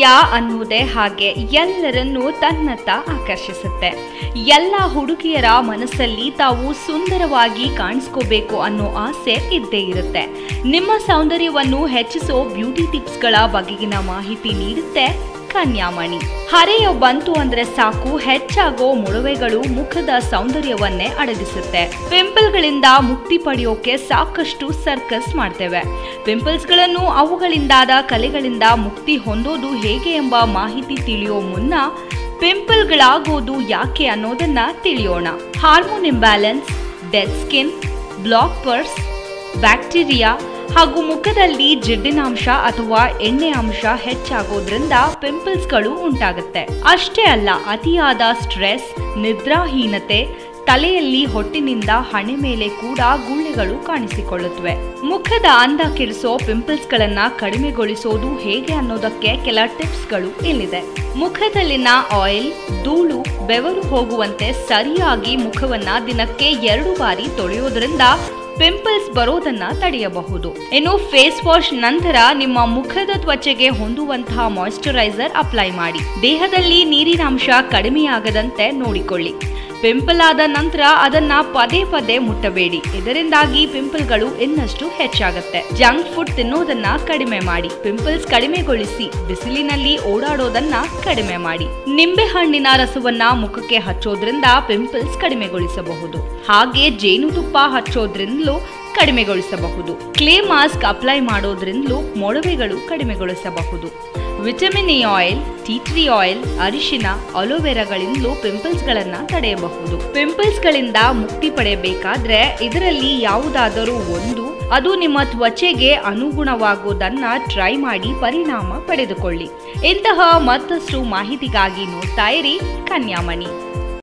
ಅನ್ನುವುದೇ ಹಾಗೆ ಎಲ್ಲರನ್ನೂ ತನ್ನತ್ತ ಆಕರ್ಷಿಸುತ್ತೆ ಎಲ್ಲ ಹುಡುಗಿಯರ ಮನಸ್ಸಲ್ಲಿ ತಾವು ಸುಂದರವಾಗಿ ಕಾಣಿಸ್ಕೋಬೇಕು ಅನ್ನೋ ಆಸೆ ಇದ್ದೇ ಇರುತ್ತೆ ನಿಮ್ಮ ಸೌಂದರ್ಯವನ್ನು ಹೆಚ್ಚಿಸೋ ಬ್ಯೂಟಿ ಟಿಪ್ಸ್ಗಳ ಬಗೆಗಿನ ಮಾಹಿತಿ ನೀಡುತ್ತೆ ಕನ್ಯಾಮಣಿ ಹರೆಯ ಬಂತು ಅಂದ್ರೆ ಸಾಕು ಹೆಚ್ಚಾಗೋ ಮೊಡವೆಗಳು ಮುಖದ ಸೌಂದರ್ಯವನ್ನೇ ಅಡಗಿಸುತ್ತೆ ಪಿಂಪಲ್ಗಳಿಂದ ಮುಕ್ತಿ ಪಡೆಯೋಕೆ ಸಾಕಷ್ಟು ಸರ್ಕಸ್ ಮಾಡ್ತೇವೆ ಪಿಂಪಲ್ಸ್ಗಳನ್ನು ಅವುಗಳಿಂದಾದ ಕಲೆಗಳಿಂದ ಮುಕ್ತಿ ಹೊಂದೋದು ಹೇಗೆ ಎಂಬ ಮಾಹಿತಿ ತಿಳಿಯೋ ಮುನ್ನ ಪಿಂಪಲ್ಗಳಾಗೋದು ಯಾಕೆ ಅನ್ನೋದನ್ನ ತಿಳಿಯೋಣ hormone imbalance dead skin block pores bacteria ಹಾಗೂ ಮುಖದಲ್ಲಿ ಜಿಡ್ಡಿನಾಂಶ ಅಥವಾ ಎಣ್ಣೆ ಅಂಶ ಹೆಚ್ಚಾಗೋದ್ರಿಂದ ಪಿಂಪಲ್ಸ್ಗಳು ಉಂಟಾಗುತ್ತೆ ಅಷ್ಟೇ ಅಲ್ಲ ಅತಿಯಾದ ಸ್ಟ್ರೆಸ್ ನಿದ್ರಾಹೀನತೆ ತಲೆಯಲ್ಲಿ ಹೊಟ್ಟಿನಿಂದ ಹಣೆ ಮೇಲೆ ಕೂಡ ಗುಳ್ಳೆಗಳು ಕಾಣಿಸಿಕೊಳ್ಳುತ್ತವೆ ಮುಖದ ಅಂದ ಕೆಡಿಸೋ ಪಿಂಪಲ್ಸ್ಗಳನ್ನ ಕಡಿಮೆಗೊಳಿಸೋದು ಹೇಗೆ ಅನ್ನೋದಕ್ಕೆ ಕೆಲ ಟಿಪ್ಸ್ಗಳು ಇಲ್ಲಿದೆ ಮುಖದಲ್ಲಿನ ಆಯಿಲ್ ಧೂಳು ಬೆವರು ಹೋಗುವಂತೆ ಸರಿಯಾಗಿ ಮುಖವನ್ನ ದಿನಕ್ಕೆ ಎರಡು ಬಾರಿ ತೊಳೆಯೋದ್ರಿಂದ ಪಿಂಪಲ್ಸ್ ಬರೋದನ್ನ ತಡೆಯಬಹುದು ಇನ್ನು ಫೇಸ್ ವಾಶ್ ನಂತರ ನಿಮ್ಮ ಮುಖದ ತ್ವಚೆಗೆ ಹೊಂದುವಂತಹ ಮಾಯಿಶ್ಚರೈಸರ್ ಅಪ್ಲೈ ಮಾಡಿ ದೇಹದಲ್ಲಿ ನೀರಿನಾಂಶ ಕಡಿಮೆಯಾಗದಂತೆ ನೋಡಿಕೊಳ್ಳಿ ಪಿಂಪಲ್ ಆದ ನಂತರ ಅದನ್ನ ಪದೇ ಪದೇ ಮುಟ್ಟಬೇಡಿ ಇದರಿಂದಾಗಿ ಪಿಂಪಲ್ಗಳು ಇನ್ನಷ್ಟು ಹೆಚ್ಚಾಗುತ್ತೆ ಜಂಕ್ ಫುಡ್ ತಿನ್ನೋದನ್ನ ಕಡಿಮೆ ಮಾಡಿ ಪಿಂಪಲ್ಸ್ ಕಡಿಮೆಗೊಳಿಸಿ ಬಿಸಿಲಿನಲ್ಲಿ ಓಡಾಡೋದನ್ನ ಕಡಿಮೆ ಮಾಡಿ ನಿಂಬೆ ಹಣ್ಣಿನ ರಸವನ್ನ ಮುಖಕ್ಕೆ ಹಚ್ಚೋದ್ರಿಂದ ಪಿಂಪಲ್ಸ್ ಕಡಿಮೆಗೊಳಿಸಬಹುದು ಹಾಗೆ ಜೇನುತುಪ್ಪ ಹಚ್ಚೋದ್ರಿಂದಲೂ ಕಡಿಮೆಗೊಳಿಸಬಹುದು ಕ್ಲೇ ಮಾಸ್ಕ್ ಅಪ್ಲೈ ಮಾಡೋದ್ರಿಂದಲೂ ಮೊಡವೆಗಳು ಕಡಿಮೆಗೊಳಿಸಬಹುದು vitamin A oil tea tree oil ಅರಿಶಿನ ಅಲೋವೆರಾಗಳಿಂದಲೂ ಪಿಂಪಲ್ಸ್ಗಳನ್ನ ತಡೆಯಬಹುದು ಪಿಂಪಲ್ಸ್ಗಳಿಂದ ಮುಕ್ತಿ ಪಡೆಯಬೇಕಾದ್ರೆ ಇದರಲ್ಲಿ ಯಾವುದಾದರೂ ಒಂದು ಅದು ನಿಮ್ಮ ತ್ವಚೆಗೆ ಅನುಗುಣವಾಗುವುದನ್ನ ಟ್ರೈ ಮಾಡಿ ಪರಿಣಾಮ ಪಡೆದುಕೊಳ್ಳಿ ಇಂತಹ ಮತ್ತಷ್ಟು ಮಾಹಿತಿಗಾಗಿ ನೋಡ್ತಾ ಇರಿ ಕನ್ಯಾಮಣಿ